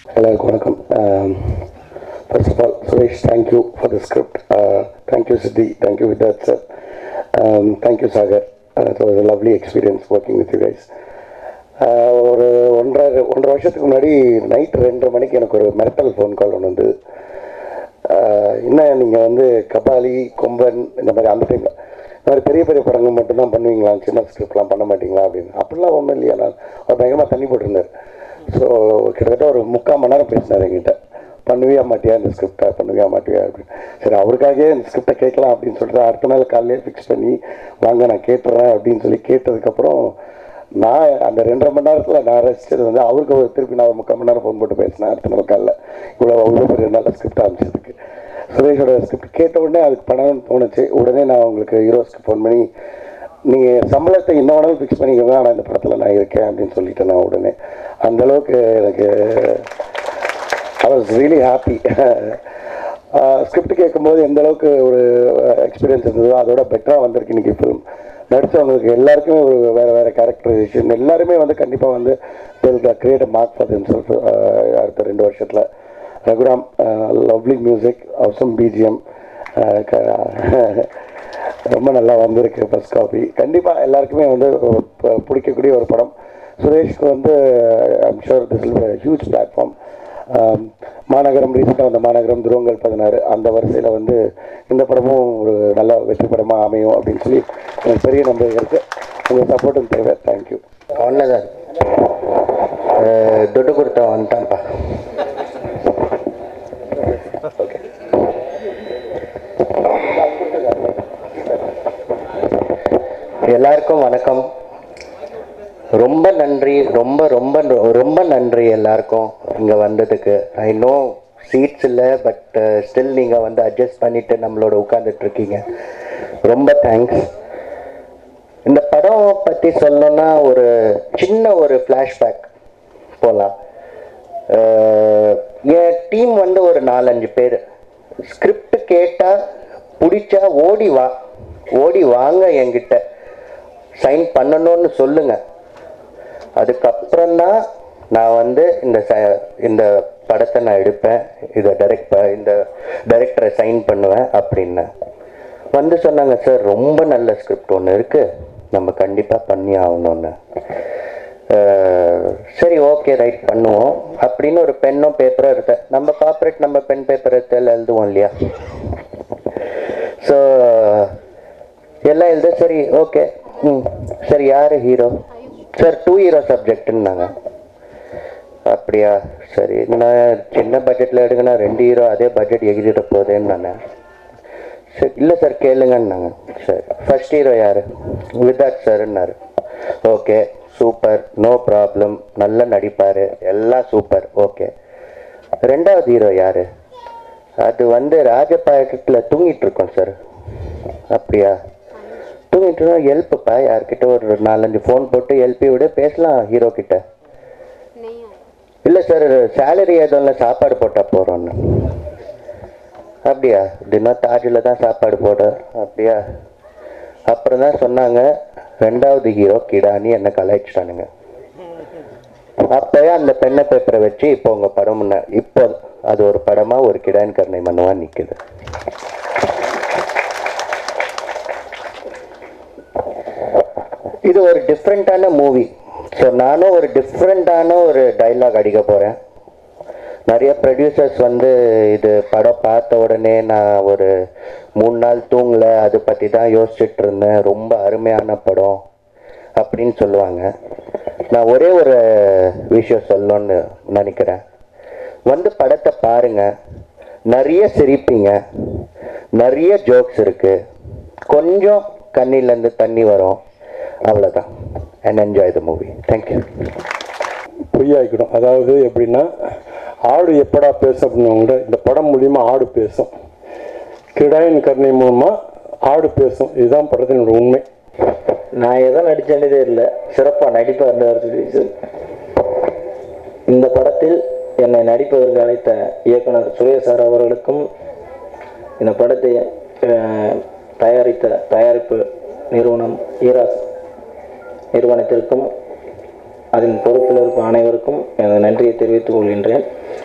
எல்லாருக்கும் வணக்கம் first of all Suresh thank you for the script thank you Siddhi thank you Vidyath sir thank you Sagar it was a lovely experience working with you guys ஒரு ஒன்றரை ஒன்றரை வருஷத்துக்கு முன்னாடி நைட் ரெண்டரை மணிக்கு எனக்கு ஒரு மிரட்டல் ஃபோன் கால் ஒன்று வந்து ஆஹ் என்ன நீங்கள் வந்து கபாலி கொம்பன் இந்த மாதிரி அந்த டைமில் இந்த மாதிரி பெரிய பெரிய படங்கள் மட்டும்தான் பண்ணுவீங்களா சின்ன ஸ்கிரிப்ட்லாம் பண்ண மாட்டீங்களா அப்படின்னு அப்படிலாம் ஒன்றும் இல்லையா நான் அவர் பயங்கரமாக தண்ணி போட்டிருந்தார் ஸோ கிட்டத்தட்ட ஒரு முக்கால் மணி நேரம் பேசினார் என்கிட்ட பண்ணுவியா மாட்டியா இந்த ஸ்கிரிப்டை பண்ணுவியா மாட்டியா அப்படின்னு சரி அவருக்காகவே இந்த ஸ்கிரிப்டை கேட்கலாம் அப்படின்னு சொல்லிட்டு அடுத்த நாள் காலையிலே ஃபிக்ஸ் பண்ணி வாங்க நான் கேட்டுறேன் அப்படின்னு சொல்லி கேட்டதுக்கப்புறம் நான் அந்த ரெண்டரை மணி நேரத்தில் நான் ரசிச்சது வந்து அவருக்கு ஒரு திருப்பி நான் ஒரு முக்கால் மணி நேரம் ஃபோன் போட்டு பேசினேன் அடுத்த நாள் காலைல இவ்வளோ அவ்வளோ பெரிய நல்ல ஸ்கிரிப்ட் அமைச்சதுக்கு சுரேஷோட ஸ்கிரிப்ட் கேட்ட உடனே அதுக்கு பண்ணணும்னு தோணுச்சு உடனே நான் உங்களுக்கு ஹீரோஸ்க்கு ஃபோன் பண்ணி நீங்கள் சம்பளத்தை இன்னும் வேணாலும் ஃபிக்ஸ் பண்ணிக்கோங்க ஆனால் இந்த படத்தில் நான் இருக்கேன் அப்படின்னு சொல்லிட்டேன் நான் உடனே அந்த அளவுக்கு எனக்கு I was really happy script கேட்கும்போது எந்த அளவுக்கு ஒரு எக்ஸ்பீரியன்ஸ் இருந்ததோ அதோட பெட்டராக வந்திருக்கு இன்னைக்கு ஃபிலிம் நடித்தவங்களுக்கு எல்லாருக்குமே ஒரு வேறு வேறு கேரக்டரைசேஷன் எல்லாருமே வந்து கண்டிப்பாக வந்து கிரியேட் மார்க் ஃபார் தெம்செல்ஃப் அடுத்த ரெண்டு வருஷத்தில் ரகுராம் லவ்லி மியூசிக் அவசம் பிஜிஎம் ரொம்ப நல்லா வந்திருக்கு ஃபர்ஸ்ட் காப்பி கண்டிப்பாக எல்லாருக்குமே வந்து ப- பிடிக்கக்கூடிய ஒரு படம் சுரேஷ்க்கு வந்து I'm sure this will huge platform Maanagaram ரீசெண்டாக வந்த மாநகரம் துருவங்கள் பதினாறு அந்த வரிசையில் வந்து இந்த படமும் ஒரு நல்ல வெற்றி படமாக அமையும் அப்படின்னு சொல்லி எனக்கு பெரிய நம்பிக்கை இருக்குது உங்கள் சப்போர்ட்டும் தேவை தேங்க்யூ ஒன்றுதான் துட்டு கொடுத்த வந்துட்டான்ப்பா எல்லாருக்கும் வணக்கம் ரொம்ப நன்றி ரொம்ப ரொம்ப ரொம்ப நன்றி எல்லாருக்கும் இங்கே வந்ததுக்கு ஐ நோ சீட்ஸ் இல்லை பட் ஸ்டில் நீங்கள் வந்து அட்ஜஸ்ட் பண்ணிட்டு நம்மளோட உட்காந்துட்டு இருக்கீங்க ரொம்ப தேங்க்ஸ் இந்த படம் பற்றி சொல்லணும்னா ஒரு சின்ன ஒரு ஃப்ளாஷ்பேக் போகலாம் என் டீம் வந்து ஒரு நாலஞ்சு பேர் ஸ்கிரிப்ட் கேட்டால் பிடிச்சா ஓடி வா ஓடி வாங்க என்கிட்ட சைன் பண்ணணும்னு சொல்லுங்க அதுக்கப்புறம்தான் நான் வந்து இந்த ச இந்த படத்தை நான் எடுப்பேன் இதை டைரக்ட் இந்த டைரக்டரை சைன் பண்ணுவேன் அப்படின்னு வந்து சொன்னாங்க சார் ரொம்ப நல்ல ஸ்கிரிப்ட் ஒன்று இருக்குது நம்ம கண்டிப்பாக பண்ணி ஆகணும்னு அஹ், சரி ஓகே ரைட் பண்ணுவோம் அப்படின்னு ஒரு பென்னும் பேப்பரும் எடுத்தேன் நம்ம கார்ப்பரேட் நம்ம பென் பேப்பர் எடுத்து எழுதுவோம் இல்லையா ஸோ எல்லாம் எழுத சரி ஓகே ம் சரி யார் ஹீரோ சார் டூ ஹீரோ சப்ஜெக்ட்டுன்னாங்க அப்படியா சரி நான் சின்ன பட்ஜெட்டில் எடுக்கணும் ரெண்டு ஹீரோ அதே பட்ஜெட் எகிரிட போதேன்னு நான் சரி இல்லை சார் கேளுங்கன்னாங்க சரி ஃபர்ஸ்ட் ஹீரோ யார் விதாட் சார்ன்னாரு ஓகே சூப்பர் நோ ப்ராப்ளம் நல்லா நடிப்பார் எல்லாம் சூப்பர் ஓகே ரெண்டாவது ஹீரோ யார் அது வந்து ராஜபாக்கத்தில் தூங்கிட்டு இருக்கோம் சார் அப்படியா தூங்கிட்டு ஹெல்ப்புப்பா யார்கிட்ட ஒரு நாலஞ்சு ஃபோன் போட்டு எழுப்பி விட பேசலாம் ஹீரோ கிட்ட இல்லை சார் சேலரி எதுவும் இல்லை சாப்பாடு போட்டால் போகிறோன்னு அப்படியா தினம் தாஜில் தான் சாப்பாடு போட அப்படியா அப்புறம் தான் சொன்னாங்க ரெண்டாவது ஹீரோ கிடானி என்னை கலாய்ச்சிட்டானுங்க அப்போயே அந்த பெண்ணை பேப்பரை வச்சு இப்போ உங்கள் படம் முன்ன இப்போ அது ஒரு படமாக ஒரு கிடான் கருணை மனுவா நிற்குது இது ஒரு டிஃப்ரெண்ட்டான மூவி ஸோ நானும் ஒரு டிஃப்ரெண்ட்டான ஒரு டைலாக் அடிக்க போகிறேன் நிறைய ப்ரொடியூசர்ஸ் வந்து இது படம் பார்த்த உடனே நான் ஒரு மூணு நாள் தூங்கல அதை பற்றி தான் யோசிச்சுட்டு இருந்தேன் ரொம்ப அருமையான படம் அப்படின்னு சொல்லுவாங்க நான் ஒரே ஒரு விஷயம் சொல்லணும்னு நினைக்கிறேன் வந்து படத்தை பாருங்க நிறைய சிரிப்பீங்க நிறைய ஜோக்ஸ் இருக்கு கொஞ்சம் கண்ணிலேருந்து தண்ணி வரும் அவ்வளோதான் and enjoy the movie thank you பொய்யாக்கிடும் அதாவது எப்படின்னா ஆடு எப்படா பேசும் அப்படின்னா இந்த படம் மூலியமா ஆடு பேசும் கிடாயின் கருணை மூலமா ஆடு பேசும் இதுதான் படத்தினோட உண்மை நான் எதை நடிச்சேனே தெரியல சிறப்பாக நடிப்பாக இருந்தார் இந்த படத்தில் என்னை நடிப்பதற்கு அழைத்த இயக்குனர் சுரேஷ் சார் அவர்களுக்கும் இந்த படத்தை அஹ், தயாரித்த தயாரிப்பு நிறுவனம் ஈராஸ் நிறுவனத்திற்கும் அதன் பொறுப்பில் இருக்கும் அனைவருக்கும் எனது நன்றியை தெரிவித்துக் கொள்கின்றேன்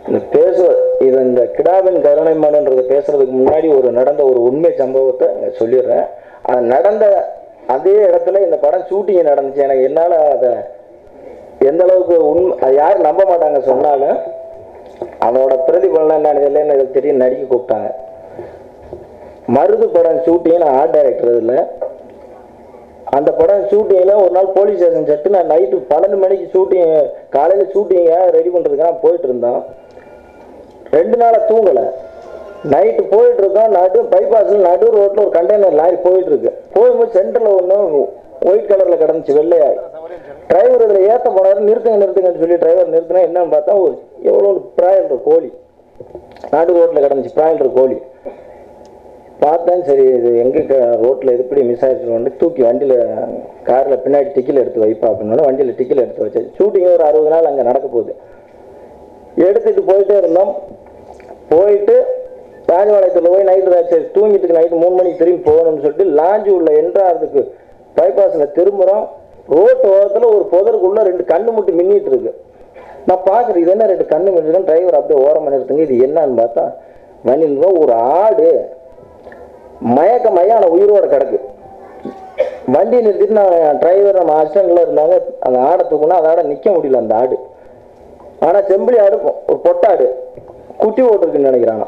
இந்த பேச இது இந்த கிடாவின் கருணை மனுன்றதை பேசுறதுக்கு முன்னாடி ஒரு நடந்த ஒரு உண்மை சம்பவத்தை இங்க சொல்லிடுறேன் அது நடந்த அதே இடத்துல இந்த படம் ஷூட்டிங் நடந்துச்சு எனக்கு என்னால் அதை எந்த அளவுக்கு உண்மை அது யாரும் நம்ப மாட்டாங்க சொன்னாலும் அவனோட பிரதிபலன் என்னன்னு தெரியல எனக்கு தெரியும் நடிக்க கூப்பிட்டாங்க மருது படம் ஷூட்டிங் நான் ஆர்ட் டைரக்டர் இதில் அந்த படம் ஷூட்டிங்கில் ஒரு நாள் போலீஸ் ஸ்டேஷன் செட்டு நான் நைட்டு பன்னெண்டு மணிக்கு ஷூட்டிங் காலையில் ஷூட்டிங்கை ரெடி பண்ணுறதுக்கு நான் போயிட்டு இருந்தோம் ரெண்டு நாளாக தூங்கலை நைட்டு போயிட்டு இருக்கோம் நடு பைபாஸில் நடு ரோட்டில் ஒரு கண்டெய்னர் லாரி போயிட்டு இருக்கு போகும்போது சென்டரில் ஒன்று ஒயிட் கலரில் கிடந்துச்சு வெள்ளையா டிரைவர் இதில் ஏற்ற போனாரு நிறுத்துங்க நிறுத்துங்கன்னு சொல்லி டிரைவர் நிறுத்தினா என்னன்னு பார்த்தா ஒரு எவ்வளோ பிராயல்ற கோழி நடு ரோட்டில் கிடந்துச்சு பிராயல்ற கோழி பார்த்தேன் சரி இது எங்கே ரோட்டில் எப்படி மிஸ் ஆயிடுச்சு தூக்கி வண்டியில் காரில் பின்னாடி டிக்கில் எடுத்து வைப்பா அப்படின்னு வண்டியில் டிக்கில் எடுத்து வச்சு ஷூட்டிங் ஒரு அறுபது நாள் அங்கே நடக்க போகுது எடுத்துட்டு போயிட்டே இருந்தோம் போயிட்டு ராஜபாளையத்தில் போய் நைட்டு சரி தூங்கிட்டு நைட்டு மூணு மணிக்கு திரும்பி போகணும்னு சொல்லிட்டு லாஞ்சு உள்ள என்ட்ராகிறதுக்கு பைபாஸில் திரும்புகிறோம் ரோட்டு ஓரத்தில் ஒரு புதருக்குள்ள ரெண்டு கண்ணு முட்டு மின்னிட்டு இருக்கு நான் பார்க்குறேன் இது என்ன ரெண்டு கண்ணு மின்னிட்டு டிரைவர் அப்படியே ஓரம் நிறுத்துங்க இது என்னன்னு பார்த்தா வண்டியில் ஒரு ஆடு மயக்க மயான உயிரோட கிடக்கு வண்டி நிறுத்திட்டு நான் டிரைவர் நம்ம அசிஸ்டண்ட்ல இருந்தாங்க அந்த ஆடை தூக்குனா அந்த ஆடை நிற்க முடியல அந்த ஆடு ஆனால் செம்பிளி ஆடு பொ- ஒரு பொட்டாடு குட்டி போட்டிருக்குன்னு நினைக்கிறாங்க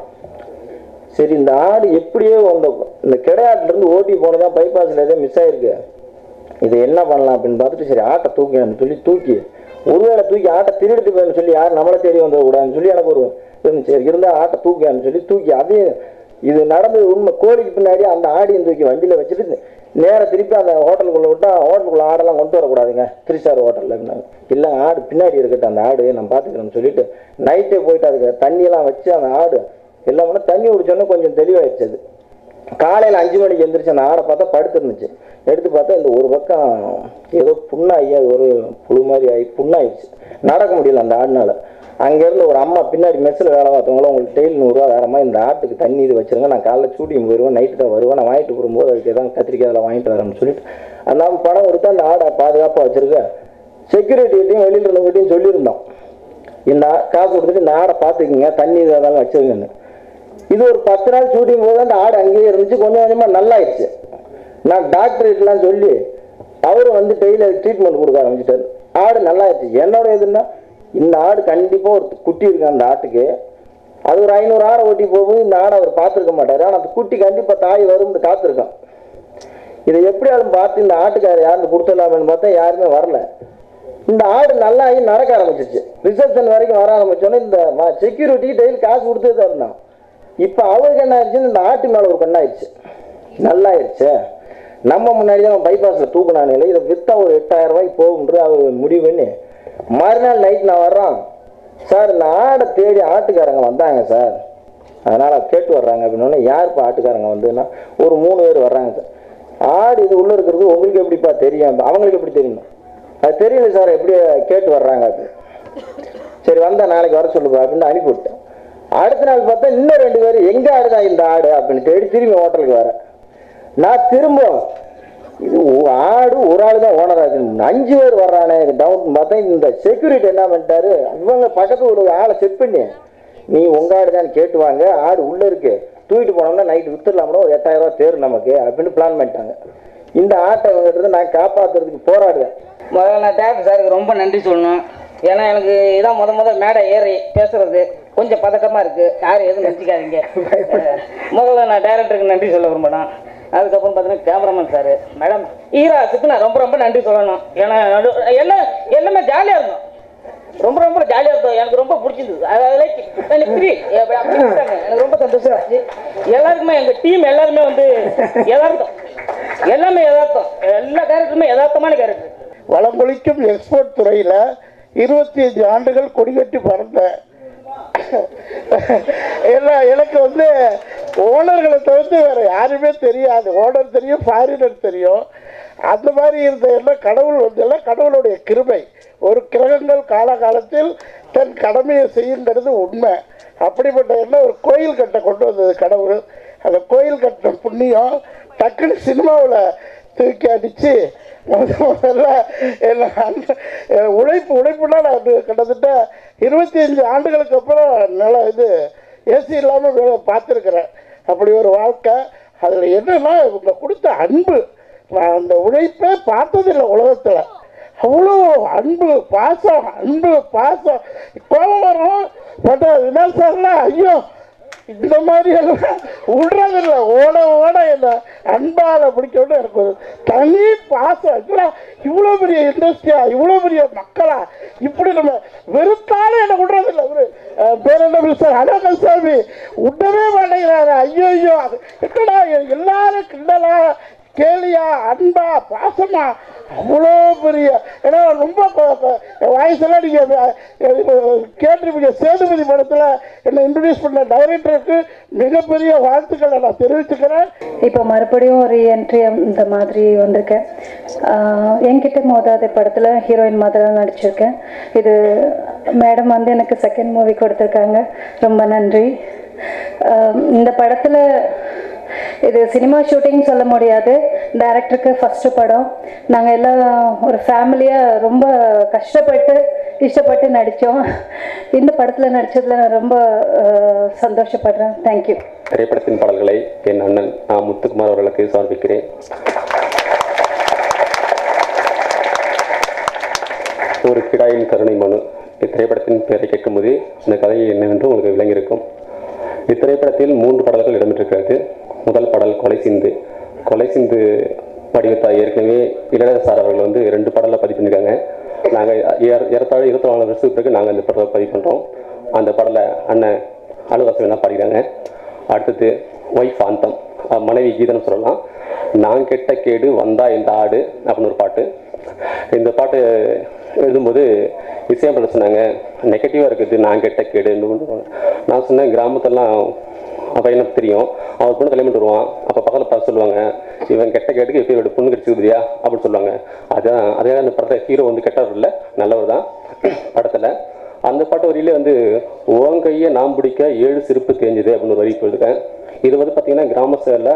சரி இந்த ஆடு எப்படியோ அந்த இந்த கிடையாட்டுல இருந்து ஓட்டி போனதான் பைபாஸில் எதோ மிஸ் ஆயிருக்கு இது என்ன பண்ணலாம் அப்படின்னு பார்த்துட்டு சரி ஆட்டை தூக்கின்னு சொல்லி தூக்கி ஒருவேளை தூக்கி ஆட்டை திருடிட்டு போயின்னு சொல்லி யார் நம்மளை தேடி வந்துடக்கூடாதுன்னு சொல்லி எனக்கு ஒரு இருந்துச்சு சரி இருந்தால் ஆட்டை தூக்கியான்னு சொல்லி தூக்கி அதையும் இது நடந்தது உண்மை கோழிக்கு பின்னாடி அந்த ஆடியும் தூக்கி வண்டியில் வச்சுட்டு நேரா திருப்பி அந்த ஹோட்டலுக்குள்ளே விட்டா ஹோட்டலுக்குள்ள ஆடெல்லாம் கொண்டு வரக்கூடாதுங்க த்ரீ ஸ்டார் ஹோட்டலில் இருந்தாங்க இல்லை ஆடு பின்னாடி இருக்கட்டும் அந்த ஆடு நான் பார்த்துக்கிறேன்னு சொல்லிட்டு நைட்டே போயிட்டு அதுக்கு தண்ணியெல்லாம் வச்சு அந்த ஆடு எல்லாம் பண்ண தண்ணி குடிச்சோன்னே கொஞ்சம் தெளிவாயிடுச்சு அது காலையில் அஞ்சு மணிக்கு எந்திரிச்சு அந்த ஆடை பார்த்தா படுத்துருந்துச்சு எடுத்து பார்த்தா இந்த ஒரு பக்கம் ஏதோ புண்ணாகி அது ஒரு புழு மாதிரி ஆகி புண்ணாயிடுச்சு நடக்க முடியல அந்த ஆடுனால அங்கேருந்து ஒரு அம்மா பின்னாடி மெஸ்ஸில் வேலை பார்த்தவங்களும் உங்களுக்கு டெய்லி நூறுரூவா வேறமா இந்த ஆட்டுக்கு தண்ணி இது வச்சிருங்க நான் காலைல ஷூட்டிங் போயிடுவேன் நைட்டு தான் வருவேன் நான் வாங்கிட்டு போகும்போது அதுக்கு எதாவது கத்திரிக்காய் அதெல்லாம் வாங்கிட்டு வரேன்னு சொல்லிட்டு அந்த அம்மா பணம் கொடுத்து அந்த ஆடை பாதுகாப்பாக வச்சிருக்க செக்யூரிட்டிகிட்டையும் வெளியில் இருந்தவங்ககிட்டையும் சொல்லியிருந்தோம் இந்த ஆ- காசு கொடுத்துட்டு இந்த ஆடை பார்த்துக்குங்க தண்ணி இதெல்லாம் வச்சிருங்கன்னு இது ஒரு பத்து நாள் ஷூட்டிங் போது அந்த ஆடு அங்கேயே இருந்துச்சு கொஞ்சம் கொஞ்சமாக நல்லாயிடுச்சு நான் டாக்டர்கிட்டலாம் சொல்லி அவரும் வந்து டெய்லி ட்ரீட்மெண்ட் கொடுக்க ஆரம்பிச்சிட்டாரு ஆடு நல்லாயிடுச்சு என்னோட எதுன்னா இந்த ஆடு கண்டிப்பாக ஒரு குட்டி இருக்கு அந்த ஆட்டுக்கு அது ஒரு ஐநூறு ஆடை ஓட்டி போகும்போது இந்த ஆடை அவர் பார்த்துருக்க மாட்டார் ஆனால் அந்த குட்டி கண்டிப்பாக தாய் வரும்னு காத்திருக்கான் இதை எப்படியாலும் பார்த்து இந்த ஆட்டுக்காரர் யாருன்னு கொடுத்துடலாமேன்னு பார்த்தா யாருமே வரல இந்த ஆடு நல்லாகி நடக்க ஆரம்பிச்சிருச்சு ரிசப்ஷன் வரைக்கும் வர ஆரம்பிச்சோன்னே இந்த செக்யூரிட்டி டெய்லி காசு கொடுத்து தான் இருந்தான் இப்போ அவருக்கு என்ன ஆயிடுச்சு இந்த ஆட்டு மேலே ஒரு கண்ணாயிடுச்சு நல்லாயிடுச்சு நம்ம முன்னாடி தான் பைபாஸில் தூக்குனானே இதை விற்றா ஒரு எட்டாயிரம் ரூபாய்க்கு போகும்ன்றது அவர் முடிவு பண்ணி மறுநாள் நைட் நான் வர்றோம் சார் இந்த ஆடை தேடி ஆட்டுக்காரங்க வந்தாங்க சார் அதனால் கேட்டு வர்றாங்க அப்படின்னோடனே யாருப்பா ஆட்டுக்காரங்க வந்துன்னா ஒரு மூணு பேர் வர்றாங்க சார் ஆடு இது உள்ளே இருக்கிறது உங்களுக்கு எப்படிப்பா தெரியும் அவங்களுக்கு எப்படி தெரியும் அது தெரியல சார் எப்படி கேட்டு வர்றாங்க அது சரி வந்தா நாளைக்கு வர சொல்லுப்பா அப்படின்னு அனுப்பி விட்டேன் அடுத்த நாள் பார்த்தா இன்னும் ரெண்டு பேர் எங்க ஆடுதான் இந்த ஆடு அப்படின்னு தேடி திரும்பி ஹோட்டலுக்கு வர நான் திரும்ப இது ஒ- ஆடு ஒரு ஆள் தான் ஓனர் ஆகுது அஞ்சு பேர் வர்றானே டவுன் பார்த்தா இந்த செக்யூரிட்டி என்ன பண்ணிட்டாரு இவங்க பக்கத்து ஒரு ஆளை செட் பண்ணி நீ உங்க ஆடு தான் கேட்டு வாங்க ஆடு உள்ள இருக்கு தூக்கிட்டு போனோம்னா நைட்டு வித்துடலாம்னா ஒரு எட்டாயிரம் ரூபாய் தேரும் நமக்கு அப்படின்னு பிளான் பண்ணிட்டாங்க இந்த ஆட்டை இவங்ககிட்ட இருந்து நான் காப்பாத்துறதுக்கு போராடுவேன் முதல்ல நான் டேரக்டர் சாருக்கு ரொம்ப நன்றி சொல்லணும் ஏன்னா எனக்கு இதான் முத முத மேடை ஏறி பேசுறது கொஞ்சம் பதக்கமாக இருக்குது யாரும் எதுவும் நினச்சிக்காதீங்க முதல்ல நான் டேரக்டருக்கு நன்றி சொல்ல விரும்பணும் அதுக்கப்புறம் பார்த்தீங்கன்னா கேமராமேன் சார் மேடம் ஈராஸுக்கு நான் ரொம்ப ரொம்ப நன்றி சொல்லணும் ஏன்னா நடு- எல்லாம் எல்லாமே ஜாலியாக இருந்தோம் ரொம்ப ரொம்ப ஜாலியாக இருக்கும் எனக்கு ரொம்ப பிடிச்சிருந்தது அதாவது எனக்கு free. அப்படி அப்படி விட்டாங்க. எனக்கு ரொம்ப சந்தோஷம் ஆச்சு எல்லாருக்குமே எங்கள் டீம் எல்லாருமே வந்து யதார்த்தம் எல்லாமே யதார்த்தம் எல்லா கேரக்டருமே யதார்த்தமான கேரக்டர் வளமொழிக்கும் எக்ஸ்போர்ட் துறையில் இருபத்தி அஞ்சு ஆண்டுகள் கொடிகட்டி பறந்தேன் ஏன்னா எனக்கு வந்து ஓனர்களை தவிர்த்து வேறு யாருமே தெரியாது ஓனர் தெரியும் ஃபாரினர் தெரியும் அந்த மாதிரி இருந்த எல்லாம் கடவுள் வந்து எல்லாம் கடவுளுடைய கிருபை ஒரு கிரகங்கள் காலகாலத்தில் தன் கடமையை செய்யுங்கிறது உண்மை அப்படிப்பட்ட எண்ணம் ஒரு கோயில் கட்ட கொண்டு வந்தது கடவுள் அந்த கோயில் கட்டின புண்ணியம் டக்குன்னு சினிமாவில் தூக்கி அடித்து முதல்ல என்ன அந்த- என் உழைப்பு உழைப்புனா நான் அது கிட்டத்தட்ட இருபத்தி அஞ்சு ஆண்டுகளுக்கு அப்புறம் நல்ல இது ஏசி இல்லாமல் வேலை பார்த்துருக்குறேன் அப்படி ஒரு வாழ்க்கை அதில் என்னன்னா இவங்க கொடுத்த அன்பு நான் அந்த உழைப்பே பார்த்ததில்லை உலகத்தில் அவ்வளோ அன்பு பாசம் அன்பு பாசம் கோபம் வரும் பட் வினால் சார்லாம் ஐயோ இந்த மாதிரி எல்லாம் விடுறதில்ல ஓட ஓட என்ன அன்பால் பிடிக்கணும் எனக்கு ஒரு தனி பாசம் இல்லை இவ்வளோ பெரிய இண்டஸ்ட்ரியா இவ்வளோ பெரிய மக்களா இப்படி நம்ம வெறுத்தாலும் என்ன விடுறதில்ல ஒரு அஹ், பேர் என்ன மிஸ்டர் அழகசாமி விடவே மாட்டேங்கிறாரு ஐயோ ஐயோ அது என்னடா எல்லாரும் கிண்டலா கேலியா அன்பா பாசமா அவ்வளோ பெரிய ஏன்னா ரொம்ப கொ- கொ- என் வாய்ஸெல்லாம் நீங்கள் கேட்டிருப்பீங்க சேதுபதி படத்தில் என்னை இன்ட்ரடியூஸ் பண்ண டைரக்டருக்கு மிகப்பெரிய வாழ்த்துக்களை நான் தெரிவிச்சுக்கிறேன் இப்போ மறுபடியும் ஒரு என்ட்ரி இந்த மாதிரி வந்திருக்கேன் ஆஹ் என்கிட்ட மோதாத படத்தில் ஹீரோயின் மாதிரி தான் நடிச்சிருக்கேன் இது மேடம் வந்து எனக்கு செகண்ட் மூவி கொடுத்துருக்காங்க ரொம்ப நன்றி ஆஹ் இந்த படத்தில் இது சினிமா ஷூட்டிங் சொல்ல முடியாது டைரக்டருக்கு ஃபஸ்ட்டு படம் நாங்கள் எல்லாம் ஒரு ஃபேமிலியாக ரொம்ப கஷ்டப்பட்டு இஷ்டப்பட்டு நடித்தோம் இந்த படத்தில் நடித்ததில் நான் ரொம்ப ஆஹ் சந்தோஷப்படுறேன் தேங்க்யூ திரைப்படத்தின் பாடல்களை என் அண்ணன் ஆ முத்துக்குமார் அவர்களுக்கு சமர்ப்பிக்கிறேன் ஒரு கிடாயின் கருணை மனு இத்திரைப்படத்தின் பெயரை கேட்கும்போது இந்த கதை என்னவென்று உங்களுக்கு விளங்கியிருக்கும் இத்திரைப்படத்தில் மூன்று பாடல்கள் இடம்பெற்றிருக்கிறது முதல் பாடல் கொலை சிந்து கொலை சிந்து வடிவத்தாய் ஏற்கனவே இளையராஜா சார் அவர்கள் வந்து ரெண்டு பாடலில் பதிவு பண்ணியிருக்காங்க நாங்கள் ஏறத்தாழ இருபத்தி நாலு வருஷத்துக்கு பிறகு நாங்கள் இந்த படத்தை பதிவு பண்ணுறோம் அந்த பாடலை அண்ணன் அனுவாசம் தான் பாடிக்கிறாங்க அடுத்தது ஒய்ஃப் ஆந்தம் அஹ் மனைவி கீதம் சொல்லலாம் நான் கெட்ட கேடு வந்தா இந்த ஆடு அப்படின்னு ஒரு பாட்டு இந்த பாட்டு எழுதும்போது இசையமைப்பாளர் சொன்னாங்க நெகட்டிவாக இருக்குது நான் கெட்ட கேடுன்னு நான் சொன்னேன் கிராமத்தெல்லாம் அப்போ எனக்கு தெரியும் அவர் பொண்ணு கல்யாணம் பண்ணிட்டு வருவான் அப்போ பக்கத்தில் பார்த்து சொல்லுவாங்க இவன் கெட்ட கேட்டுக்கு இப்போ இவரோட பொண்ணு கிடைச்சிருக்குதியா அப்படின்னு சொல்லுவாங்க அதான் அதே அந்த படத்தை ஹீரோ வந்து கெட்டவர் இல்லை நல்லவர் தான் படத்தில் அந்த பாட்டு வரியிலே வந்து உன் கையை நாம் பிடிக்க ஏழு சிரிப்பு தேஞ்சுது அப்படின்னு ஒரு வரி போயிருக்கேன் இது வந்து பார்த்தீங்கன்னா கிராம சைடில்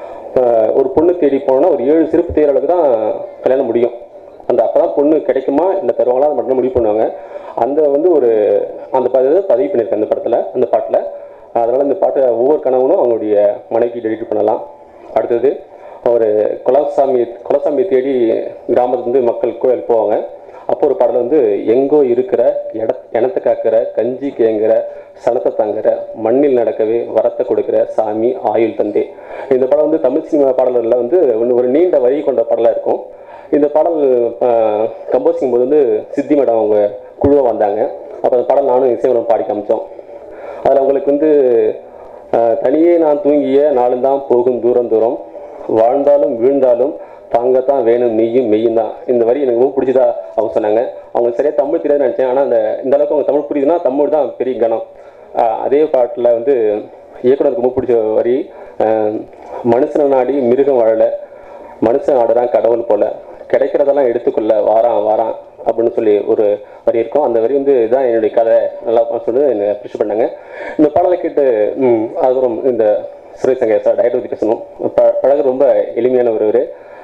ஒரு பொண்ணு தேடி போனோம்னா ஒரு ஏழு சிரிப்பு தேர் அளவுக்கு தான் கல்யாணம் முடியும் அந்த அப்பதான் பொண்ணு கிடைக்குமா இல்லை தருவாங்களா அது மட்டும் முடிவு பண்ணுவாங்க அந்த வந்து ஒரு அந்த ப- இதை பதிவு பண்ணியிருக்கேன் அந்த படத்தில் அந்த பாட்டில் அதனால் இந்த பாட்டை ஒவ்வொரு கனவுனும் அவங்களுடைய மனைவிக்கு டெடிட் பண்ணலாம் அடுத்தது ஒரு குலசாமி குலசாமி தேடி கிராமத்துலேருந்து மக்கள் கோயில் போவாங்க அப்போ ஒரு பாடல் வந்து எங்கோ இருக்கிற எட இனத்தை காக்கிற கஞ்சி கேங்கிற சனத்தை தாங்குற மண்ணில் நடக்கவே வரத்தை கொடுக்கிற சாமி ஆயுள் தந்தே இந்த படம் வந்து தமிழ் சினிமா பாடல்களில் வந்து ஒன்று ஒரு நீண்ட வரி கொண்ட பாடலாக இருக்கும் இந்த பாடல் கம்போசிங் போது வந்து சித்தி மேடம் அவங்க குழுவாக வந்தாங்க அப்போ அந்த பாடல் நானும் இசைவனம் பாடி காமிச்சோம் அதில் அவங்களுக்கு வந்து அஹ், தனியே நான் தூங்கிய நாளும் தான் போகும் தூரம் தூரம் வாழ்ந்தாலும் வீழ்ந்தாலும் தாங்கத்தான் வேணும் மெய்யும் மெய்யும் தான் இந்த வரி எனக்கு ரொம்ப பிடிச்சதா அவங்க சொன்னாங்க அவங்களுக்கு சரியாக தமிழ் தெரியாதுன்னு நினச்சேன் ஆனால் அந்த இந்த அளவுக்கு அவங்க தமிழ் புரியுதுன்னா தமிழ் தான் பெரிய கணம் அஹ், அதே பாட்டில் வந்து இயக்குனருக்கு ரொம்ப பிடிச்ச வரி அஹ், மனுஷனை நாடி மிருகம் வாழலை மனுஷன் ஆடுறான் கடவுள் போல கிடைக்கிறதெல்லாம் எடுத்துக்கொள்ள வாரான் வாரான் அப்படின்னு சொல்லி ஒரு வரி இருக்கும் அந்த வரி வந்து இதுதான் என்னுடைய கதை நல்லா சொல்லி என்னை அப்ரிஷியேட் பண்ணாங்க இந்த பாடலை கேட்டு ம், அதுக்கப்புறம் இந்த சுரேஷ் சங்கர் சார் டயட் பற்றி பேசணும் ப பழக ரொம்ப எளிமையான ஒருவர்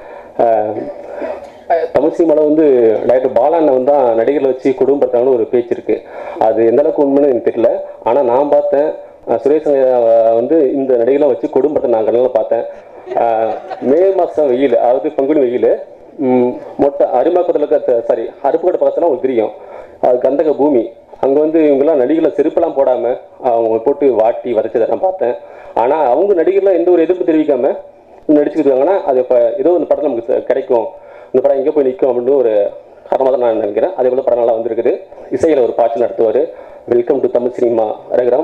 தமிழ் சினிமாவில் வந்து டைரக்டர் பாலாண்ணன் தான் நடிகர்களை வச்சு குடும்பப்படுத்தாங்கன்னு ஒரு பேச்சு இருக்கு அது எந்த அளவுக்கு உண்மைன்னு எனக்கு தெரியல ஆனால் நான் பார்த்தேன் அஹ் சுரேஷ் சங்கர் வந்து இந்த நடிகர்களை வச்சு குடும்பத்தை நான் கண்ணில் பார்த்தேன் அஹ் மே மாதம் வெயில் அதாவது பங்குனி வெயில் ம், மொட்டை அரிமாக்கத்தில் இருக்க சாரி அருப்புக்கோட்டை பக்கத்தில் உங்களுக்கு தெரியும் அது கந்தக பூமி அங்கே வந்து இவங்கெல்லாம் நடிகர்களை செருப்பெல்லாம் போடாமல் அவங்க போட்டு வாட்டி வரைச்சதை நான் பார்த்தேன் ஆனால் அவங்க நடிகர்லாம் எந்த ஒரு எதிர்ப்பு தெரிவிக்காம நடிச்சுக்கிட்டு இருக்காங்கன்னா அது இப்போ ஏதோ இந்த படம் நமக்கு ச- கிடைக்கும் இந்த படம் எங்கே போய் நிற்கும் அப்படின்னு ஒரு காரணமாக தான் நான் நினைக்கிறேன் அதே போல் படம் நல்லா வந்திருக்குது இசையில் ஒரு பாட்டு நடத்துவார் welcome to Tamil cinema Raghuram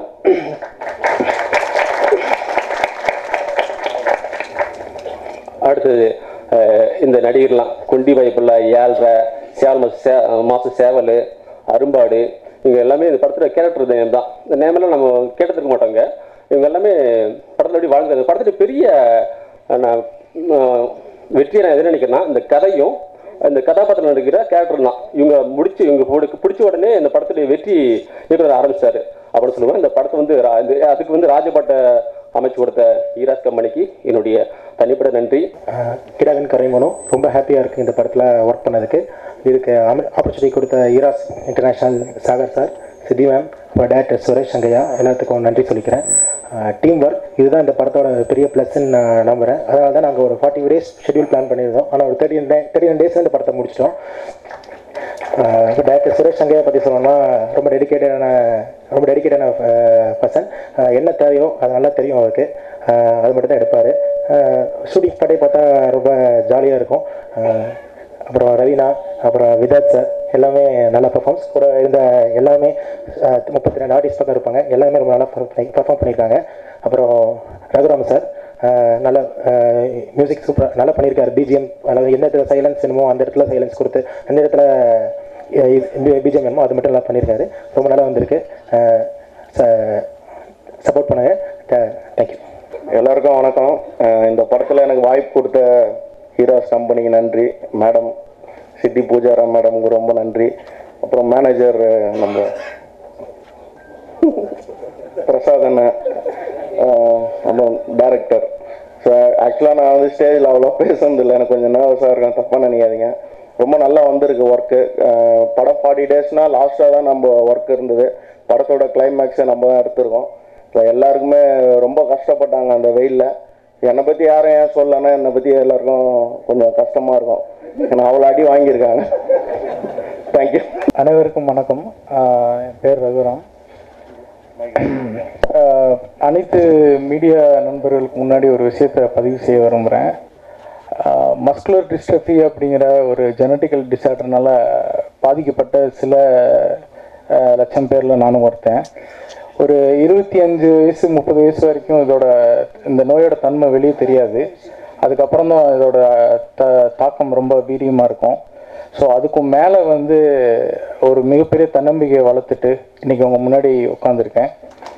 அடுத்தது அஹ், இந்த நடிகர்லாம் கொண்டி வாய்ப்புள்ள ஏழ்ற சேல் சே மாசு சேவல் அரும்பாடு இவங்க எல்லாமே இந்த படத்தில் கேரக்டர் நேம் தான் இந்த நேமெல்லாம் நம்ம கேட்டதுக்க மாட்டோங்க இவங்க எல்லாமே படத்தில் எப்படி வாழ்ந்து அந்த படத்தில் பெரிய அஹ், நான் அஹ், வெற்றியை நான் எது நினைக்கிறேன்னா இந்த கதையும் இந்த கதாபாத்திரம் நடிக்கிற கேரக்டர் தான் இவங்க முடிச்சு இவங்க பிடிச்ச பிடிச்ச உடனே இந்த படத்துடைய வெற்றி இயக்குனர் ஆரம்பிச்சாரு அப்படின்னு சொல்லுவேன் இந்த படத்தை வந்து ரா- இந்த- அதுக்கு வந்து ராஜபாட்டை அமைச்சு கொடுத்த ஈராஸ் கம்பெனிக்கு என்னுடைய தனிப்பட்ட நன்றி கிடாவின் கரைமனும் ரொம்ப ஹாப்பியாக இருக்குது இந்த படத்தில் ஒர்க் பண்ணதுக்கு இதுக்கு ஆப்பர்ச்சுனிட்டி கொடுத்த ஈராஸ் இன்டர்நேஷ்னல் சாகர் சார் சித்தி மேம் அப்புறம் டேரக்டர் சுரேஷ் சங்கையா எல்லாத்துக்கும் நன்றி சொல்லிக்கிறேன் டீம் ஒர்க் இதுதான் இந்த படத்தோட பெரிய ப்ளஸ்ன்னு நான் நம்புகிறேன் அதனால தான் நாங்கள் ஒரு ஃபார்ட்டி டேஸ் ஷெட்யூல் பிளான் பண்ணியிருந்தோம் ஆனால் ஒரு thirty day thirty one days இந்த படத்தை முடிச்சிட்டோம் இப்போ டேரக்டர் சுரேஷ் சங்கையை பற்றி சொல்லணும்னா ரொம்ப டெடிக்கேட்டடான ரொம்ப டெடிக்கேட்டான பர்சன் என்ன தேவையோ அது நல்லா தெரியும் அவருக்கு அஹ் அது மட்டும் தான் எடுப்பார் ஷூட்டிங் பட்டே பார்த்தா ரொம்ப ஜாலியாக இருக்கும் அஹ் அப்புறம் ரவீனா அப்புறம் விதாத் சார் எல்லாமே நல்லா பர்ஃபார்ம்ஸ் கூட இருந்த எல்லாமே முப்பத்தி ரெண்டு ஆர்டிஸ்ட் பக்கம் இருப்பாங்க எல்லாமே ரொம்ப நல்லா பர்ஃபார்ம் பண்ணியிருக்காங்க அப்புறம் ரகுராம் சார் அஹ் நல்ல மியூசிக் சூப்பர் நல்லா பண்ணியிருக்காரு பிஜிஎம் அதாவது எந்த இடத்துல சைலன்ஸ் வேணுமோ அந்த இடத்துல சைலன்ஸ் கொடுத்து அந்த இடத்துல பிஜிஎம் வேணுமோ அது மட்டும் நல்லா பண்ணியிருக்காரு ரொம்ப நல்லா வந்திருக்கு சப்போர்ட் பண்ணுங்க தேங்க்யூ எல்லாருக்கும் வணக்கம் அஹ் இந்த படத்தில் எனக்கு வாய்ப்பு கொடுத்த ஹீரோஸ் கம்பெனிக்கு நன்றி மேடம் சித்தி பூஜாராம் மேடமுக்கு ரொம்ப நன்றி அப்புறம் மேனேஜர் நம்ம பிரசாத் அண்ணன் அஹ் அப்புறம் டேரக்டர் ஸோ ஆக்சுவலாக நான் வந்து ஸ்டேஜில் அவ்வளோ பேசுனதில்லை எனக்கு கொஞ்சம் நர்வஸாக இருக்கேன் தப்பாக நினைக்காதீங்க ரொம்ப நல்லா வந்திருக்கு ஒர்க்கு படம் ஃபார்ட்டி டேஸ்னால் லாஸ்ட்டாக தான் நம்ம ஒர்க் இருந்தது படத்தோட கிளைமேக்ஸை நம்ம தான் எடுத்திருக்கோம் ஸோ எல்லாருக்குமே ரொம்ப கஷ்டப்பட்டாங்க அந்த வெயிலில் என்னை பற்றி யாரும் ஏன் சொல்லலைன்னா என்னை பற்றி எல்லாருக்கும் கொஞ்சம் கஷ்டமாக இருக்கும் ஏன்னா அவ்வளோ அடி வாங்கியிருக்காங்க தேங்க்யூ அனைவருக்கும் வணக்கம் ஆஹ் என் பேர் ரகுராம் ஆஹ் அனைத்து மீடியா நண்பர்களுக்கு முன்னாடி ஒரு விஷயத்தை பதிவு செய்ய விரும்புகிறேன் மஸ்குலர் டிஸ்ட்ரஃபி அப்படிங்கிற ஒரு ஜெனட்டிக்கல் டிசார்டர்னால பாதிக்கப்பட்ட சில ஆஹ் லட்சம் பேரில் நானும் ஒருத்தன் ஒரு இருபத்தி அஞ்சு வயசு முப்பது வயசு வரைக்கும் இதோட இந்த நோயோட தன்மை வெளியே தெரியாது அதுக்கப்புறம் தான் இதோட த தாக்கம் ரொம்ப வீரியமாக இருக்கும் ஸோ அதுக்கும் மேலே வந்து ஒரு மிகப்பெரிய தன்னம்பிக்கையை வளர்த்துட்டு இன்றைக்கி உங்கள் முன்னாடி உட்காந்துருக்கேன்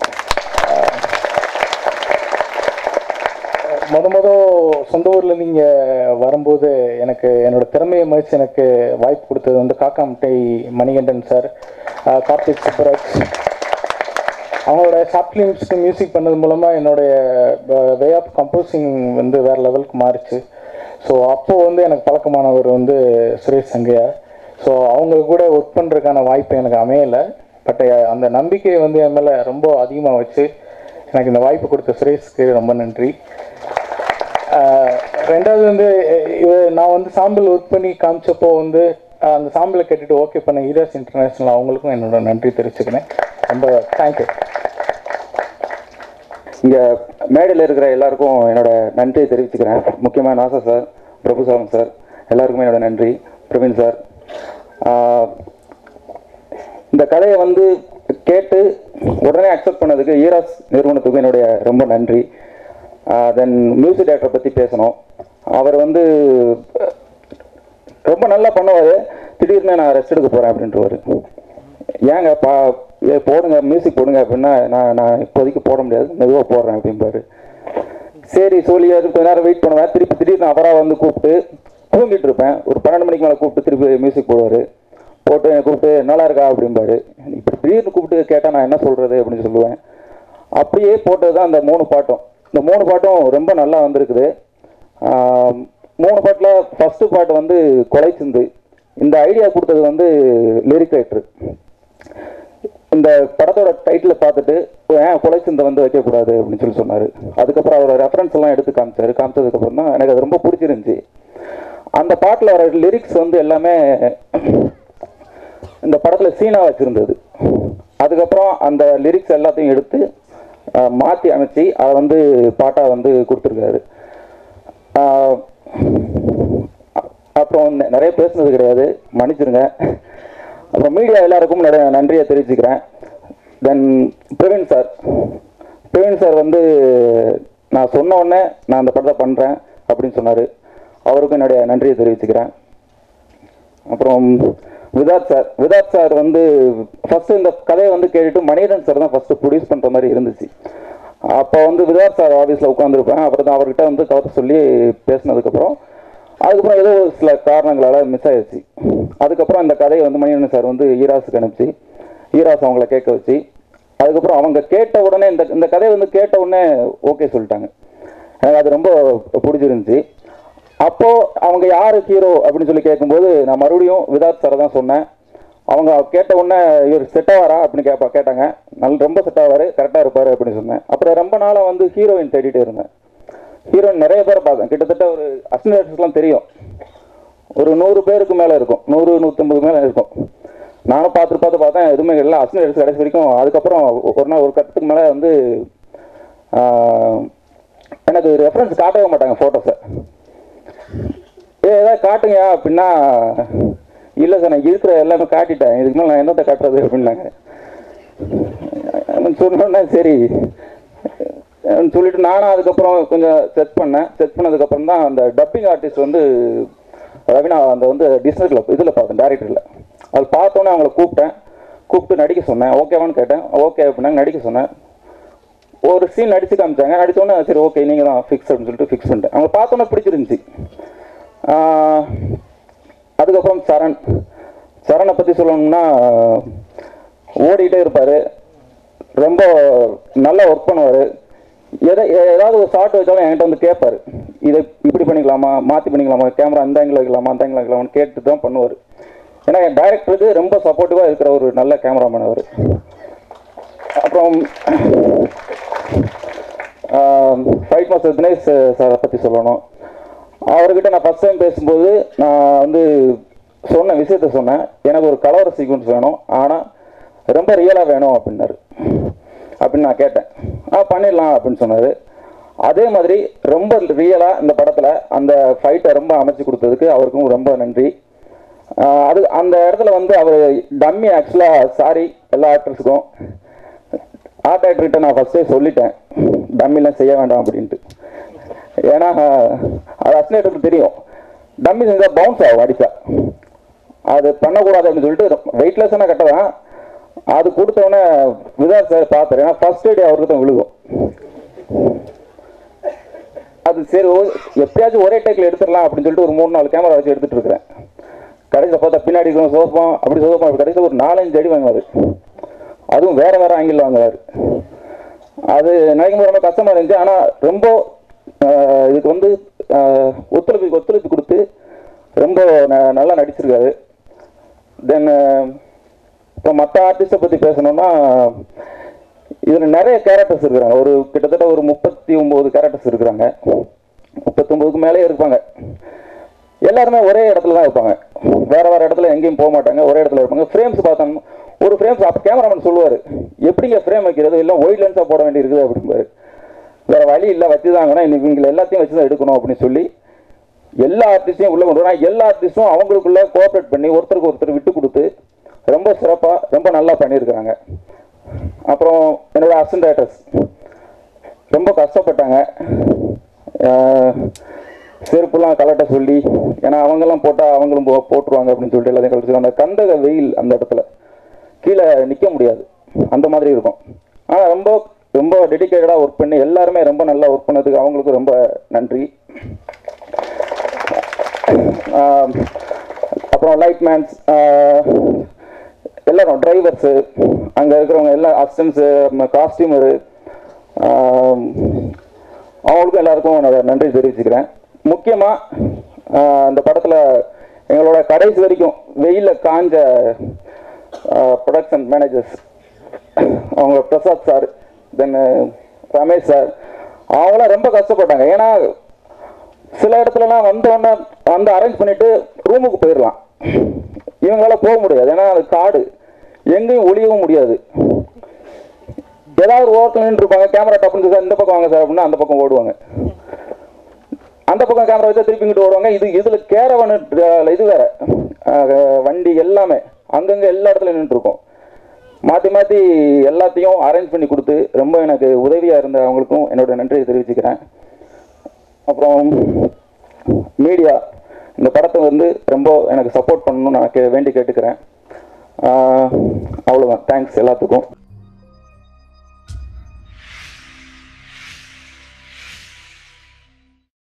முத முத சொந்த ஊரில் நீங்கள் வரும்போது எனக்கு என்னோட திறமையை மதித்து எனக்கு வாய்ப்பு கொடுத்தது வந்து காக்காமுட்டை மணிகண்டன் சார் கார்த்திக் சுப்பராஜ் அவங்களோட ஷார்ட் ஃபிலிம்ஸ்க்கு மியூசிக் பண்ணது மூலமாக என்னுடைய வே ஆஃப் கம்போசிங் வந்து வேறு லெவலுக்கு மாறிச்சு ஸோ அப்போது வந்து எனக்கு பழக்கமானவர் வந்து சுரேஷ் சங்கையா ஸோ அவங்க கூட ஒர்க் பண்ணுறதுக்கான வாய்ப்பு எனக்கு அமையலை பட் அந்த நம்பிக்கையை வந்து என் மேலே ரொம்ப அதிகமாக வச்சு எனக்கு இந்த வாய்ப்பு கொடுத்த சுரேஷ்க்கு ரொம்ப நன்றி ஆஹ் ரெண்டாவது வந்து இது நான் வந்து சாம்பிள் ஒர்க் பண்ணி காமிச்சப்போ வந்து ஆஹ் அந்த சாம்பிளை கேட்டுட்டு ஓகே பண்ண ஈராஸ் இன்டர்நேஷ்னல் அவங்களுக்கும் என்னோட நன்றி தெரிவிச்சுக்கிறேன் ரொம்ப தேங்க்யூ இங்கே மேடையில் இருக்கிற எல்லாருக்கும் என்னோட நன்றியை தெரிவிச்சுக்கிறேன் முக்கியமாக நாசா சார் பிரபுசாமி சார் எல்லாருக்குமே என்னோட நன்றி பிரவீன் சார் ஆஹ் இந்த கதையை வந்து கேட்டு உடனே அக்செப்ட் பண்ணதுக்கு ஈராஸ் நிறுவனத்துக்கும் என்னுடைய ரொம்ப நன்றி தென் மியூசிக் டைரக்டரை பற்றி பேசணும் அவர் வந்து ரொம்ப நல்லா பண்ணுவார் திடீர்னு நான் ரெஸ்ட் எடுக்க போகிறேன் அப்படின்றவர் ஏங்க பா ஏ, போடுங்க மியூசிக் போடுங்க அப்படின்னா நான் நான் இப்போதைக்கு போட முடியாது மெதுவாக போடுறேன் அப்படிம்பாரு சரி சொல்லி அது கொஞ்ச நேரம் வெயிட் பண்ணுவேன் திருப்பி திடீர்னு அவராக வந்து கூப்பிட்டு தூங்கிட்டு இருப்பேன் ஒரு பன்னெண்டு மணிக்கு மேலே கூப்பிட்டு திருப்பி மியூசிக் போடுவார் போட்டு என்னை கூப்பிட்டு நல்லா இருக்கா அப்படிம்பாரு இப்படி திடீர்னு கூப்பிட்டு கேட்டால் நான் என்ன சொல்கிறது அப்படின்னு சொல்லுவேன் அப்படியே போட்டது தான் அந்த மூணு பாட்டும் இந்த மூணு பாட்டும் ரொம்ப நல்லா வந்திருக்குது ஆஹ் மூணு பாட்டில் ஃபஸ்ட்டு பாட்டு வந்து கொலை சிந்து இந்த ஐடியா கொடுத்தது வந்து லிரிக் ரைட்டர் இந்த படத்தோட டைட்டில் பார்த்துட்டு ஏன் கொலை சிந்தை வந்து வைக்கக்கூடாது அப்படின்னு சொல்லி சொன்னார் அதுக்கப்புறம் அவரோட ரெஃபரன்ஸ் எல்லாம் எடுத்து காமிச்சாரு காமிச்சதுக்கப்புறம் தான் எனக்கு அது ரொம்ப பிடிச்சிருந்துச்சி அந்த பாட்டில் வர லிரிக்ஸ் வந்து எல்லாமே இந்த படத்தில் சீனாக வச்சுருந்தது அதுக்கப்புறம் அந்த லிரிக்ஸ் எல்லாத்தையும் எடுத்து மாற்றி அமைச்சு அதை வந்து பாட்டாக வந்து கொடுத்துருக்காரு ஆஹ் அப்புறம் நெ- நிறைய பேசுனது கிடையாது மன்னிச்சிருங்க அப்புறம் மீடியா எல்லாருக்கும் நிறைய நன்றியை தெரிவிச்சுக்கிறேன் then Praveen sir Praveen sir வந்து நான் சொன்ன உடனே நான் அந்த படத்தை பண்ணுறேன் அப்படின்னு சொன்னார் அவருக்கும் என்னுடைய நன்றியை தெரிவிச்சுக்கிறேன் அப்புறம் விதாத் சார் விதாத் சார் வந்து ஃபஸ்ட்டு இந்த கதையை வந்து கேட்டுட்டு மணிகண்டன் சார் தான் ஃபஸ்ட்டு ப்ரொடியூஸ் பண்ணுற மாதிரி இருந்துச்சு அப்போ வந்து விதாத் சார் ஆஃபீஸில் உட்காந்துருப்பேன் அப்புறம் தான் அவர்கிட்ட வந்து கதை சொல்லி பேசினதுக்கப்புறம் அதுக்கப்புறம் ஏதோ ஒரு சில காரணங்களால் மிஸ் ஆயிடுச்சு அதுக்கப்புறம் இந்த கதையை வந்து மணிகண்டன் சார் வந்து ஈராஸுக்கு அனுப்பிச்சு ஈராஸ் அவங்கள கேட்க வச்சு அதுக்கப்புறம் அவங்க கேட்ட உடனே இந்த இந்த கதையை வந்து கேட்ட உடனே ஓகே சொல்லிட்டாங்க எனக்கு அது ரொம்ப பிடிச்சிருந்துச்சு அப்போது அவங்க யார் ஹீரோ அப்படின்னு சொல்லி கேட்கும்போது நான் மறுபடியும் விதாத் சாரை தான் சொன்னேன் அவங்க கேட்ட உடனே இவர் செட் ஆவாரா அப்படின்னு கேட்பா கேட்டாங்க நல்ல ரொம்ப செட் ஆவார் கரெக்டாக இருப்பார் அப்படின்னு சொன்னேன் அப்புறம் ரொம்ப நாளாக வந்து ஹீரோயின் தேடிட்டே இருந்தேன் ஹீரோயின் நிறைய பேர் பார்த்தேன் கிட்டத்தட்ட ஒரு அசிஸ்டன்ட்ஸ்லாம் தெரியும் ஒரு நூறு பேருக்கு மேலே இருக்கும் நூறு நூற்றம்பது மேலே இருக்கும் நானும் பார்த்துட்டு பார்த்து பார்த்தேன் எதுவுமே இல்லை அசிஸ்டன்ட் கடைசி வரைக்கும் அதுக்கப்புறம் ஒரு நாள் ஒரு கட்டத்துக்கு மேலே வந்து ஆஹ், எனக்கு ரெஃபரன்ஸ் காட்டவே மாட்டாங்க ஃபோட்டோஸை ஏ ஏதாவது காட்டுங்க அப்படின்னா இல்லை சார் நான் இருக்கிற எல்லாமே காட்டிட்டேன் இதுக்கு மேலே நான் என்னத்தை காட்டுறது அப்படின்னாங்க சொன்னோன்னே சரி அஹ் சொல்லிட்டு நானும் அதுக்கப்புறம் கொஞ்சம் செக் பண்ணேன் செக் பண்ணதுக்கப்புறம் தான் அந்த டப்பிங் ஆர்டிஸ்ட் வந்து ரவினா அந்த வந்து டிஸ்னரில் இதில் பார்த்தேன் டேரக்டரில் அது பார்த்தோன்னே அவங்கள கூப்பிட்டேன் கூப்பிட்டு நடிக்க சொன்னேன் ஓகேவான்னு கேட்டேன் ஓகே அப்படின்னாங்க நடிக்க சொன்னேன் ஒரு சீன் நடிச்சு காமிச்சாங்க நடிச்சோன்னே சரி ஓகே நீங்கள் தான் ஃபிக்ஸ் அப்படின்னு சொல்லிட்டு ஃபிக்ஸ் பண்ணிட்டேன் அவங்க பார்த்தோன்னே பிடிச்சிருந்துச்சி ஆஹ் அதுக்கப்புறம் சரண் சரணை பற்றி சொல்லணும்னா ஓடிட்டே இருப்பார் ரொம்ப நல்லா ஒர்க் பண்ணுவார் எதை எ- ஏதாவது ஒரு ஷார்ட் வச்சாலும் என்கிட்ட வந்து கேட்பார் இதை இப்படி பண்ணிக்கலாமா மாற்றி பண்ணிக்கலாமா கேமரா அந்த ஆங்கிள் வைக்கலாமா அந்த ஆங்கிள் வைக்கலாமான்னு கேட்டு தான் பண்ணுவார் ஏன்னா என் டைரக்டருக்கு ரொம்ப சப்போர்ட்டிவாக இருக்கிற ஒரு நல்ல கேமராமேன் அவர் அப்புறம் ஃபைட் மாஸ்டர் தினேஷ் சாரை பற்றி சொல்லணும் அவர்கிட்ட நான் ஃபஸ்ட் டைம் பேசும்போது நான் வந்து சொன்ன விஷயத்த சொன்னேன் எனக்கு ஒரு கலவர சீக்வன்ஸ் வேணும் ஆனால் ரொம்ப ரியலாக வேணும் அப்படின்னாரு அப்படின்னு நான் கேட்டேன் ஆ பண்ணிடலாம் அப்படின்னு சொன்னார் அதே மாதிரி ரொம்ப ரியலாக இந்த படத்தில் அந்த ஃபைட்டை ரொம்ப அமைச்சு கொடுத்ததுக்கு அவருக்கும் ரொம்ப நன்றி ஆஹ் அது அந்த இடத்துல வந்து அவர் டம்மி ஆக்சுவலாக சாரி எல்லா ஆக்டர்ஸுக்கும் ஆர்ட் ஆக்டர்கிட்ட நான் ஃபஸ்ட்டே சொல்லிட்டேன் டம்மிலாம் செய்ய வேண்டாம் அப்படின்ட்டு ஏன்னா அது அஸ்னேட்டருக்கு தெரியும் டம்மி செஞ்சால் பவுன்ஸ் ஆகும் அடித்தா அது பண்ணக்கூடாது அப்படின்னு சொல்லிட்டு வெயிட்லெஸ்ஸான கட்ட தான் அது கொடுத்தவொடனே விதார் சார் பார்த்தாரு ஏன்னா ஃபர்ஸ்ட் எய்ட் அவருக்கு தான் விழுகும் அது சரி ஓ- எப்பயாச்சும் ஒரே டேக்கில் எடுத்துடலாம் அப்படின்னு சொல்லிட்டு ஒரு மூணு நாலு கேமரா வச்சு எடுத்துட்டு இருக்கிறேன் கடைசியில் பார்த்தா பின்னாடி இருக்கிற சோப்பம் அப்படி சோப்பம் கடைசியில் ஒரு நாலஞ்சு அடி வாங்குவார் அதுவும் வேற வேற ஆங்கிள் வாங்குவார் அது நினைக்கும் போது ரொம்ப கஷ்டமா இருந்துச்சு ஆனால் ரொம்ப ஆஹ், இதுக்கு வந்து ஆஹ், ஒத்துழைப்பு ஒத்துழைப்பு கொடுத்து ரொம்ப ந- நல்லா நடிச்சிருக்காரு தென் இப்போ மற்ற ஆர்டிஸ்ட்டை பற்றி பேசணும்னா இதில் நிறைய கேரக்டர்ஸ் இருக்கிறாங்க ஒரு கிட்டத்தட்ட ஒரு முப்பத்தி ஒம்பது கேரக்டர்ஸ் இருக்கிறாங்க முப்பத்தொம்போதுக்கு மேலே இருப்பாங்க எல்லாருமே ஒரே இடத்துல தான் இருப்பாங்க வேற வேற இடத்துல எங்கேயும் போக மாட்டாங்க ஒரே இடத்துல இருப்பாங்க ஃப்ரேம்ஸ் பார்த்தோம் ஒரு ஃப்ரேம்ஸ் அப்போ கேமராமேன் சொல்லுவார் எப்படிங்க ஃப்ரேம் வைக்கிறது இல்லை ஒயிட் லென்ஸாக போட வேண்டியிருக்குது அப்படிம்பாரு வேற வழி இல்லை வச்சு தாங்கன்னா இவங்களை எல்லாத்தையும் வச்சு தான் எடுக்கணும் அப்படின்னு சொல்லி எல்லா ஆர்டிஸ்டையும் உள்ள கொண்டு வராங்க எல்லா ஆர்டிஸ்டும் அவங்களுக்குள்ள கோஆப்ரேட் பண்ணி ஒருத்தருக்கு ஒருத்தர் விட்டு கொடுத்து ரொம்ப சிறப்பாக ரொம்ப நல்லா பண்ணியிருக்கிறாங்க அப்புறம் என்னோட அசிஸ்டன்ட் டேரக்டர்ஸ் ரொம்ப கஷ்டப்பட்டாங்க ஆஹ் செருப்புலாம் கலட்ட சொல்லி ஏன்னா அவங்கெல்லாம் போட்டால் அவங்களும் போ- போட்டுருவாங்க அப்படின்னு சொல்லிட்டு எல்லாத்தையும் கழிச்சு அந்த கந்தக வெயில் அந்த இடத்துல கீழே நிற்க முடியாது அந்த மாதிரி இருக்கும் ஆனால் ரொம்ப ரொம்ப டெடிக்கேட்டடாக ஒர்க் பண்ணி எல்லாருமே ரொம்ப நல்லா ஒர்க் பண்ணதுக்கு அவங்களுக்கு ரொம்ப நன்றி ஆஹ் அப்புறம் லைட் மேன்ஸ் எல்லாரும் டிரைவர்ஸு அங்கே இருக்கிறவங்க எல்லா அசிஸ்டன்ஸு காஸ்டியூமரு அவங்களுக்கும் எல்லாருக்கும் நான் நன்றி தெரிவிச்சுக்கிறேன் முக்கியமாக அந்த படத்தில் எங்களோட கடைசி வரைக்கும் வெயிலில் காஞ்ச ப்ரொடக்ஷன் மேனேஜர்ஸ் அவங்க Prasad sir then Ramesh sir அவங்களாம் ரொம்ப கஷ்டப்பட்டாங்க ஏன்னா சில இடத்துலலாம் வந்தோடனே வந்து அரேஞ்ச் பண்ணிட்டு ரூமுக்கு போயிடலாம் இவங்களால போக முடியாது ஏன்னா அது காடு எங்கேயும் ஒளியவும் முடியாது ஏதாவது ஒரு ஓரத்தில் நின்று இருப்பாங்க கேமரா டப்புன்னு சார் இந்த பக்கம் வாங்க சார் அப்படின்னா அந்த பக்கம் ஓடுவாங்க அந்த பக்கம் கேமரா வச்சா திருப்பி இங்கிட்டு ஓடுவாங்க இது இதில் கேரவன் இது வேற அஹ், வண்டி எல்லாமே அங்கங்கே எல்லா இடத்துலையும் நின்று இருக்கும் மாற்றி மாற்றி எல்லாத்தையும் அரேஞ்ச் பண்ணி கொடுத்து ரொம்ப எனக்கு உதவியாக இருந்த அவங்களுக்கும் என்னோட நன்றியை தெரிவிச்சுக்கிறேன் அப்புறம் மீடியா இந்த படத்தை வந்து ரொம்ப எனக்கு சப்போர்ட் பண்ணணும்னு நான் கே வேண்டி கேட்டுக்கிறேன் ஆஹ் அவ்வளோதான் தேங்க்ஸ் எல்லாத்துக்கும்